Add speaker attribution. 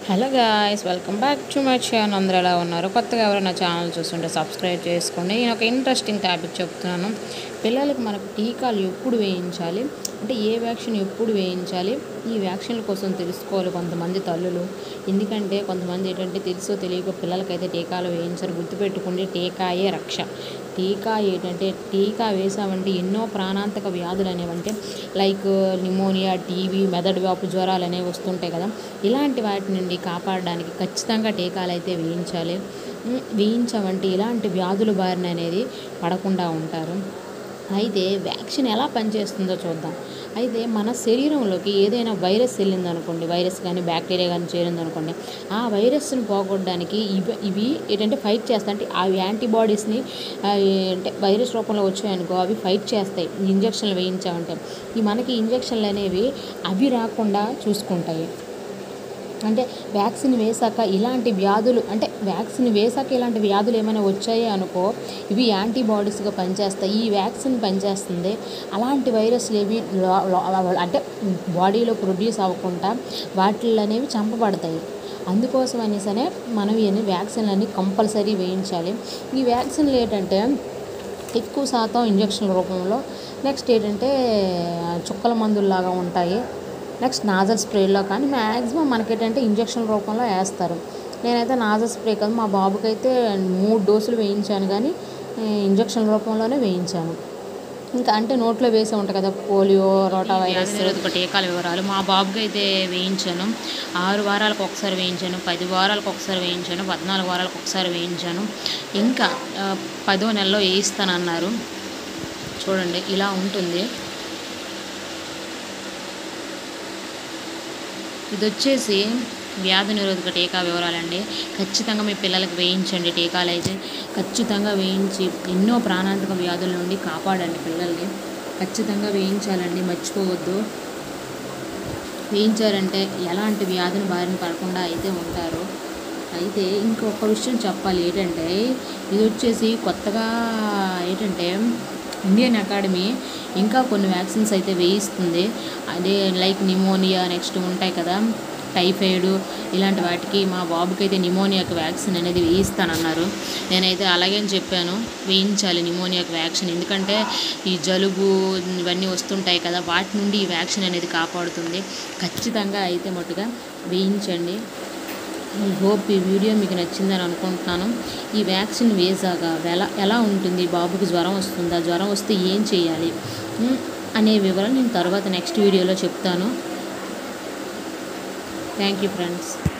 Speaker 1: hello guys welcome back to my channel అందరూ ఎలా ఉన్నారు కొత్తగా ఎవరైనా ఛానల్ చూస్తుంటే సబ్స్క్రైబ్ చేసుకోండి నేను ఒక ఇంట్రెస్టింగ్ టాపిక్ చెప్తున్నాను పిల్లలకు మనకు టీకాలు ఎప్పుడు వేయించాలి అంటే ఏ వ్యాక్సిన్ ఎప్పుడు వేయించాలి ఈ వ్యాక్సిన్ల కోసం తెలుసుకోవాలి కొంతమంది తల్లులు ఎందుకంటే కొంతమంది ఏంటంటే తెలుసో తెలియక పిల్లలకైతే టీకాలు వేయించారు గుర్తుపెట్టుకోండి టీకాయే రక్ష టీకా ఏంటంటే టీకా వేసామంటే ఎన్నో ప్రాణాంతక వ్యాధులు అనేవంటే లైక్ నిమోనియా టీబీ మెదడు వ్యాపు జ్వరాలు అనేవి వస్తుంటాయి కదా ఇలాంటి వాటి నుండి కాపాడడానికి ఖచ్చితంగా టీకాలు అయితే వేయించాలి ఉమ్, వేయించామంటే ఇలాంటి వ్యాధుల బారిన అనేది పడకుండా ఉంటారు అయితే వ్యాక్సిన్ ఎలా పనిచేస్తుందో చూద్దాం అయితే మన శరీరంలోకి ఏదైనా వైరస్ వెళ్ళిందనుకోండి వైరస్ కానీ బ్యాక్టీరియా కానీ చేరిందనుకోండి ఆ వైరస్ని పోగొట్టడానికి ఇవి ఇవి ఏంటంటే ఫైట్ చేస్తాయి అంటే ఆ యాంటీబాడీస్ని ఆ, అంటే వైరస్ రూపంలో వచ్చాయనుకో అవి ఫైట్ చేస్తాయి ఇంజక్షన్లు వేయించామంటే ఈ మనకి ఇంజక్షన్లు అనేవి అవి రాకుండా చూసుకుంటాయి అంటే వ్యాక్సిన్ వేసాక ఇలాంటి వ్యాధులు అంటే వ్యాక్సిన్ వేసాక ఇలాంటి వ్యాధులు ఏమైనా వచ్చాయి అనుకో ఇవి యాంటీబాడీస్గా పనిచేస్తాయి ఈ వ్యాక్సిన్ పనిచేస్తుంది అలాంటి వైరస్లు ఏవి లో- లో- అంటే బాడీలో ప్రొడ్యూస్ అవ్వకుండా వాటిల్లో అనేవి చంపబడతాయి అందుకోసం అనేసనే మనం ఇవన్నీ వ్యాక్సిన్లు అన్నీ కంపల్సరీ వేయించాలి ఈ వ్యాక్సిన్లు ఏంటంటే ఎక్కువ శాతం ఇంజక్షన్ల రూపంలో నెక్స్ట్ ఏంటంటే చుక్కల మందుల్లాగా ఉంటాయి నెక్స్ట్ నాజల్ స్ప్రేలో కానీ మ్యాక్సిమం మనకేంటంటే ఇంజక్షన్ రూపంలో వేస్తారు నేనైతే నాజల్ స్ప్రే కాదు మా బాబుకైతే మూడు డోసులు వేయించాను కానీ ఇంజక్షన్ రూపంలోనే వేయించాను ఇంకా అంటే నోట్లో వేసే ఉంటాయి కదా పోలియో రోటా వైరస్ నిరోధక టీకాల వివరాలు మా బాబుకి అయితే వేయించాను ఆరు వారాలకు ఒకసారి వేయించాను పది వారాలకు ఒకసారి వేయించాను పద్నాలుగు వారాలకు ఒకసారి వేయించాను ఇంకా ఆ, పదో నెలలో వేయిస్తానన్నారు చూడండి ఇలా ఉంటుంది ఇది వచ్చేసి వ్యాధి నిరోధక టీకా వివరాలండి ఖచ్చితంగా మీ పిల్లలకు వేయించండి టీకాలు అయితే ఖచ్చితంగా వేయించి ఎన్నో ప్రాణాంతక వ్యాధుల నుండి కాపాడండి పిల్లల్ని ఖచ్చితంగా వేయించాలండి మర్చిపోవద్దు వేయించారంటే ఎలాంటి వ్యాధిని బారిన పడకుండా అయితే ఉంటారు అయితే ఇంకొక విషయం చెప్పాలి ఏంటంటే ఇది వచ్చేసి కొత్తగా ఏంటంటే ఇండియన్ అకాడమీ ఇంకా కొన్ని వ్యాక్సిన్స్ అయితే వేయిస్తుంది అదే లైక్ నిమోనియా నెక్స్ట్ ఉంటాయి కదా టైఫాయిడ్ ఇలాంటి వాటికి మా బాబుకి అయితే నిమోనియాకి వ్యాక్సిన్ అనేది వేయిస్తానన్నారు నేనైతే అలాగే అని చెప్పాను వేయించాలి నిమోనియాకి వ్యాక్సిన్ ఎందుకంటే ఈ జలుబు ఇవన్నీ వస్తుంటాయి కదా వాటి నుండి ఈ వ్యాక్సిన్ అనేది కాపాడుతుంది ఖచ్చితంగా అయితే మట్టుగా వేయించండి ఐ హోప్ ఈ వీడియో మీకు నచ్చిందని అనుకుంటున్నాను ఈ వ్యాక్సిన్ వేసాక ఎలా ఎలా ఉంటుంది బాబుకి జ్వరం వస్తుందా జ్వరం వస్తే ఏం చేయాలి ఉమ్, అనే వివరాలు నేను తర్వాత నెక్స్ట్ వీడియోలో చెప్తాను థ్యాంక్ యూ ఫ్రెండ్స్